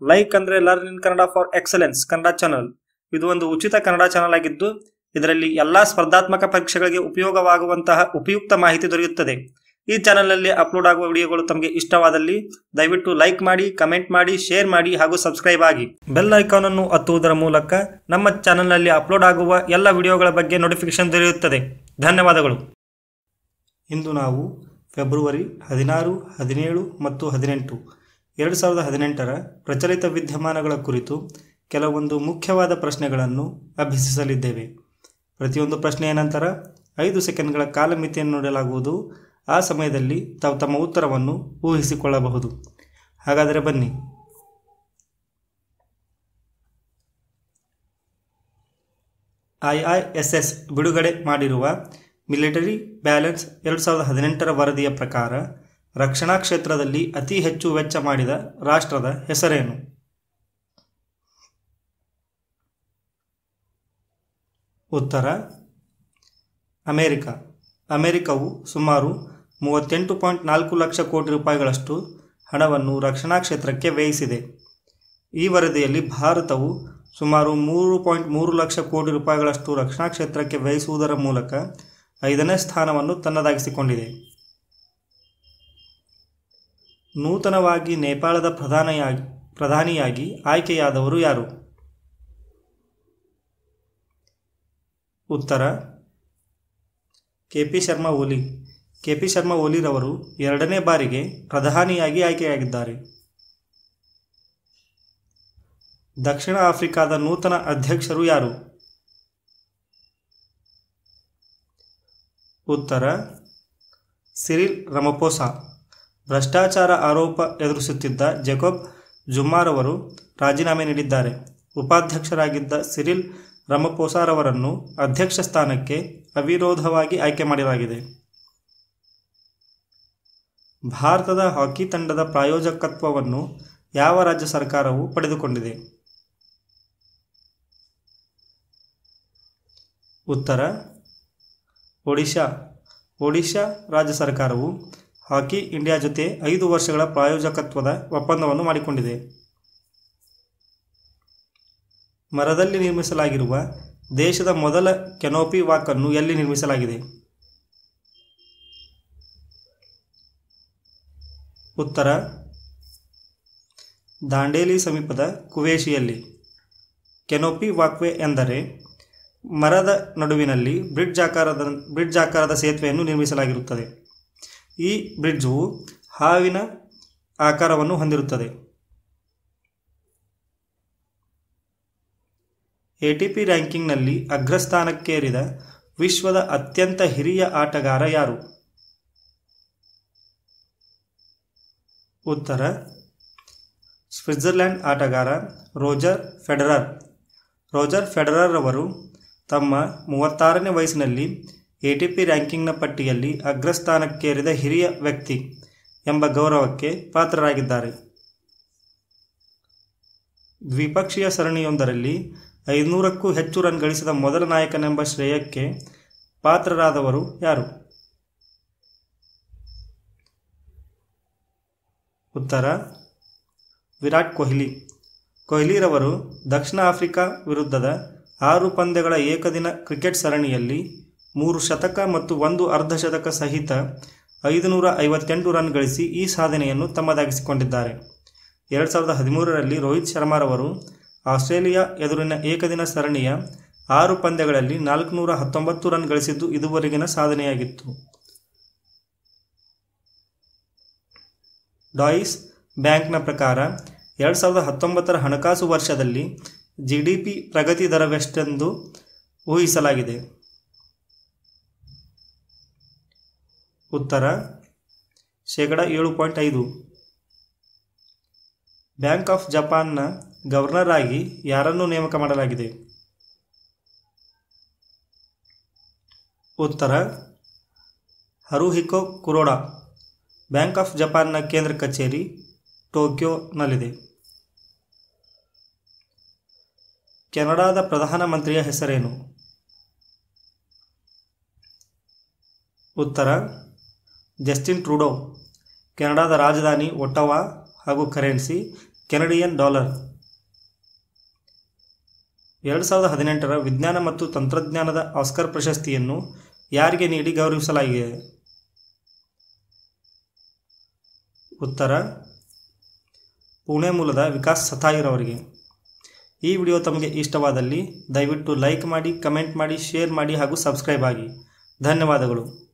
like ಅಂದ್ರೆ learn in Kannada for excellence Kannada channel ಇದು ಒಂದು ಉಚಿತ ಕನ್ನಡ ಚಾನಲ್ ಆಗಿದ್ದು ಇದರಲ್ಲಿ ಎಲ್ಲಾ ಸ್ಪರ್ಧಾತ್ಮಕ ಪರೀಕ್ಷೆಗಳಿಗೆ ಉಪಯೋಗವಾಗುವಂತಹ ಉಪಯುಕ್ತ ಮಾಹಿತಿ ದೊರೆಯುತ್ತದೆ ಈ ಚಾನಲ್ನಲ್ಲಿ ಅಪ್ಲೋಡ್ ಆಗುವ ವಿಡಿಯೋಗಳು ತಮಗೆ ಇಷ್ಟವಾದಲ್ಲಿ ದಯವಿಟ್ಟು ಲೈಕ್ ಮಾಡಿ ಕಮೆಂಟ್ ಮಾಡಿ ಶೇರ್ ಮಾಡಿ ಹಾಗೂ ಸಬ್ಸ್ಕ್ರೈಬ್ ಆಗಿ ಬೆಲ್ ಐಕಾನ್ ಅನ್ನು ಒತ್ತುವುದರ ಮೂಲಕ ನಮ್ಮ ಚಾನಲ್ನಲ್ಲಿ ಅಪ್ಲೋಡ್ ಆಗುವ ಎಲ್ಲ ವಿಡಿಯೋಗಳ ಬಗ್ಗೆ ನೋಟಿಫಿಕೇಶನ್ ದೊರೆಯುತ್ತದೆ ಧನ್ಯವಾದಗಳು ಇಂದು ನಾವು ಫೆಬ್ರವರಿ ಹದಿನಾರು ಹದಿನೇಳು ಮತ್ತು ಹದಿನೆಂಟು ಎರಡು ಸಾವಿರದ ಹದಿನೆಂಟರ ಪ್ರಚಲಿತ ವಿದ್ಯಮಾನಗಳ ಕುರಿತು ಕೆಲವೊಂದು ಮುಖ್ಯವಾದ ಪ್ರಶ್ನೆಗಳನ್ನು ಅಭ್ಯಸಿಸಲಿದ್ದೇವೆ ಪ್ರತಿಯೊಂದು ಪ್ರಶ್ನೆಯ ನಂತರ ಐದು ಸೆಕೆಂಡ್ಗಳ ಕಾಲಮಿತಿಯನ್ನು ನೀಡಲಾಗುವುದು ಆ ಸಮಯದಲ್ಲಿ ತಾವು ತಮ್ಮ ಉತ್ತರವನ್ನು ಊಹಿಸಿಕೊಳ್ಳಬಹುದು ಹಾಗಾದರೆ ಬನ್ನಿ ಐ ಐ ಎಸ್ ಎಸ್ ಬಿಡುಗಡೆ ಮಾಡಿರುವ ಮಿಲಿಟರಿ ಬ್ಯಾಲೆನ್ಸ್ ಎರಡು ಸಾವಿರದ ಹದಿನೆಂಟರ ವರದಿಯ ಪ್ರಕಾರ ರಕ್ಷಣಾ ಕ್ಷೇತ್ರದಲ್ಲಿ ಅತಿ ಹೆಚ್ಚು ವೆಚ್ಚ ಮಾಡಿದ ರಾಷ್ಟ್ರದ ಹೆಸರೇನು ಉತ್ತರ ಅಮೇರಿಕ ಅಮೆರಿಕವು ಸುಮಾರು ಮೂವತ್ತೆಂಟು ಪಾಯಿಂಟ್ ನಾಲ್ಕು ಲಕ್ಷ ಕೋಟಿ ರೂಪಾಯಿಗಳಷ್ಟು ಹಣವನ್ನು ರಕ್ಷಣಾ ಕ್ಷೇತ್ರಕ್ಕೆ ವ್ಯಯಿಸಿದೆ ಈ ವರದಿಯಲ್ಲಿ ಭಾರತವು ಸುಮಾರು ಮೂರು ಪಾಯಿಂಟ್ ಮೂರು ಲಕ್ಷ ಕೋಟಿ ರೂಪಾಯಿಗಳಷ್ಟು ರಕ್ಷಣಾ ಕ್ಷೇತ್ರಕ್ಕೆ ವ್ಯಯಿಸುವುದರ ಮೂಲಕ ಐದನೇ ಸ್ಥಾನವನ್ನು ತನ್ನದಾಗಿಸಿಕೊಂಡಿದೆ ನೂತನವಾಗಿ ನೇಪಾಳದ ಪ್ರಧಾನಿಯಾಗಿ ಪ್ರಧಾನಿಯಾಗಿ ಆಯ್ಕೆಯಾದವರು ಯಾರು ಉತ್ತರ K P Sharma Oli K P Sharma ಓಲಿರವರು ಎರಡನೇ ಬಾರಿಗೆ ಪ್ರಧಾನಿಯಾಗಿ ಆಯ್ಕೆಯಾಗಿದ್ದಾರೆ ದಕ್ಷಿಣ ಆಫ್ರಿಕಾದ ನೂತನ ಅಧ್ಯಕ್ಷರು ಯಾರು ಉತ್ತರ ಸಿರಿಲ್ ರಮಪೋಸಾ ಭ್ರಷ್ಟಾಚಾರ ಆರೋಪ ಎದುರಿಸುತ್ತಿದ್ದ ಜೆಕೋಬ್ ಜುಮ್ಮಾರವರು ರಾಜೀನಾಮೆ ನೀಡಿದ್ದಾರೆ ಉಪಾಧ್ಯಕ್ಷರಾಗಿದ್ದ ಸಿರಿಲ್ ರಮಪೋಸಾರವರನ್ನು ಅಧ್ಯಕ್ಷ ಸ್ಥಾನಕ್ಕೆ ಅವಿರೋಧವಾಗಿ ಆಯ್ಕೆ ಮಾಡಲಾಗಿದೆ ಭಾರತದ ಹಾಕಿ ತಂಡದ ಪ್ರಾಯೋಜಕತ್ವವನ್ನು ಯಾವ ರಾಜ್ಯ ಸರ್ಕಾರವು ಪಡೆದುಕೊಂಡಿದೆ ಉತ್ತರ ಒಡಿಶಾ ಒಡಿಶಾ ರಾಜ್ಯ ಸರ್ಕಾರವು ಹಾಕಿ ಇಂಡಿಯಾ ಜೊತೆ ಐದು ವರ್ಷಗಳ ಪ್ರಾಯೋಜಕತ್ವದ ಒಪ್ಪಂದವನ್ನು ಮಾಡಿಕೊಂಡಿದೆ ಮರದಲ್ಲಿ ನಿರ್ಮಿಸಲಾಗಿರುವ ದೇಶದ ಮೊದಲ ಕೆನೋಪಿ ವಾಕನ್ನು ಎಲ್ಲಿ ನಿರ್ಮಿಸಲಾಗಿದೆ ಉತ್ತರ ದಾಂಡೇಲಿ ಸಮೀಪದ ಕುವೇಶಿಯಲ್ಲಿ ಕೆನೋಪಿ ವಾಕ್ವೆ ಎಂದರೆ ಮರದ ನಡುವಿನಲ್ಲಿ ಬ್ರಿಡ್ಜ್ ಆಕಾರದ ಬ್ರಿಡ್ಜ್ ಆಕಾರದ ಸೇತುವೆಯನ್ನು ನಿರ್ಮಿಸಲಾಗಿರುತ್ತದೆ ಈ ಬ್ರಿಡ್ಜು ಹಾವಿನ ಆಕಾರವನ್ನು ಹೊಂದಿರುತ್ತದೆ ಎ ಟಿ ಪಿ ರ್ಯಾಂಕಿಂಗ್ನಲ್ಲಿ ಅಗ್ರಸ್ಥಾನಕ್ಕೇರಿದ ವಿಶ್ವದ ಅತ್ಯಂತ ಹಿರಿಯ ಆಟಗಾರ ಯಾರು ಉತ್ತರ ಸ್ವಿಟ್ಜರ್ಲ್ಯಾಂಡ್ ಆಟಗಾರ ರೋಜರ್ ಫೆಡರರ್ ರೋಜರ್ ಫೆಡರರ್ ಅವರು ತಮ್ಮ ಮೂವತ್ತಾರನೇ ವಯಸ್ಸಿನಲ್ಲಿ ಎ ಟಿ ಪಿ ರ್ಯಾಂಕಿಂಗ್ನ ಪಟ್ಟಿಯಲ್ಲಿ ಅಗ್ರಸ್ಥಾನಕ್ಕೇರಿದ ಹಿರಿಯ ವ್ಯಕ್ತಿ ಎಂಬ ಗೌರವಕ್ಕೆ ಪಾತ್ರರಾಗಿದ್ದಾರೆ ದ್ವಿಪಕ್ಷೀಯ ಸರಣಿಯೊಂದರಲ್ಲಿ ಐದುನೂರಕ್ಕೂ ಹೆಚ್ಚು ರನ್ ಗಳಿಸಿದ ಮೊದಲ ನಾಯಕನೆಂಬ ಶ್ರೇಯಕ್ಕೆ ಪಾತ್ರರಾದವರು ಯಾರು ಉತ್ತರ ವಿರಾಟ್ ಕೊಹ್ಲಿ ಕೊಹ್ಲಿರವರು ದಕ್ಷಿಣ ಆಫ್ರಿಕಾ ವಿರುದ್ಧದ ಆರು ಪಂದ್ಯಗಳ ಏಕದಿನ ಕ್ರಿಕೆಟ್ ಸರಣಿಯಲ್ಲಿ ಮೂರು ಶತಕ ಮತ್ತು ಒಂದು ಅರ್ಧಶತಕ ಸಹಿತ ಐದುನೂರ ಐವತ್ತೆಂಟು ರನ್ ಗಳಿಸಿ ಈ ಸಾಧನೆಯನ್ನು ತಮ್ಮದಾಗಿಸಿಕೊಂಡಿದ್ದಾರೆ ಎರಡು ಸಾವಿರದ ಹದಿಮೂರರಲ್ಲಿ ರೋಹಿತ್ ಶರ್ಮಾರವರು ಆಸ್ಟ್ರೇಲಿಯಾ ಎದುರಿನ ಏಕದಿನ ಸರಣಿಯ ಆರು ಪಂದ್ಯಗಳಲ್ಲಿ ನಾಲ್ಕುನೂರ ಹತ್ತೊಂಬತ್ತು ರನ್ ಗಳಿಸಿದ್ದು ಇದುವರೆಗಿನ ಸಾಧನೆಯಾಗಿತ್ತು ಡಾಯಿಸ್ ಬ್ಯಾಂಕ್ನ ಪ್ರಕಾರ ಎರಡು ಸಾವಿರದ ಹತ್ತೊಂಬತ್ತರ ಹಣಕಾಸು ವರ್ಷದಲ್ಲಿ ಜಿ ಡಿ ಪಿ ಪ್ರಗತಿ ದರವೆಷ್ಟೆಂದು ಊಹಿಸಲಾಗಿದೆ ಉತ್ತರ ಶೇಕಡ ಏಳು ಪಾಯಿಂಟ್ ಐದು ಬ್ಯಾಂಕ್ ಆಫ್ ಜಪಾನ್ನ ಗವರ್ನರ್ ಆಗಿ ಯಾರನ್ನು ನೇಮಕ ಮಾಡಲಾಗಿದೆ ಉತ್ತರ ಹರುಹಿಕೋ ಕುರೋಡಾ ಬ್ಯಾಂಕ್ ಆಫ್ ಜಪಾನ್ನ ಕೇಂದ್ರ ಕಚೇರಿ ಟೋಕ್ಯೋನಲ್ಲಿದೆ ಕೆನಡಾದ ಪ್ರಧಾನಮಂತ್ರಿಯ ಹೆಸರೇನು ಉತ್ತರ ಜಸ್ಟಿನ್ ಟ್ರೂಡೋ ಕೆನಡಾದ ರಾಜಧಾನಿ ಒಟ್ಟವಾ ಹಾಗೂ ಕರೆನ್ಸಿ ಕೆನಡಿಯನ್ ಡಾಲರ್ ಎರಡು ಸಾವಿರದ ಹದಿನೆಂಟರ ವಿಜ್ಞಾನ ಮತ್ತು ತಂತ್ರಜ್ಞಾನದ ಆಸ್ಕರ್ ಪ್ರಶಸ್ತಿಯನ್ನು ಯಾರಿಗೆ ನೀಡಿ ಗೌರವಿಸಲಾಗಿದೆ ಉತ್ತರ ಪುಣೆ ಮೂಲದ ವಿಕಾಸ್ ಸತಾಯಿರವರಿಗೆ ಈ ವಿಡಿಯೋ ತಮಗೆ ಇಷ್ಟವಾದಲ್ಲಿ ದಯವಿಟ್ಟು ಲೈಕ್ ಮಾಡಿ ಕಮೆಂಟ್ ಮಾಡಿ ಶೇರ್ ಮಾಡಿ ಹಾಗೂ ಸಬ್ಸ್ಕ್ರೈಬ್ ಆಗಿ ಧನ್ಯವಾದಗಳು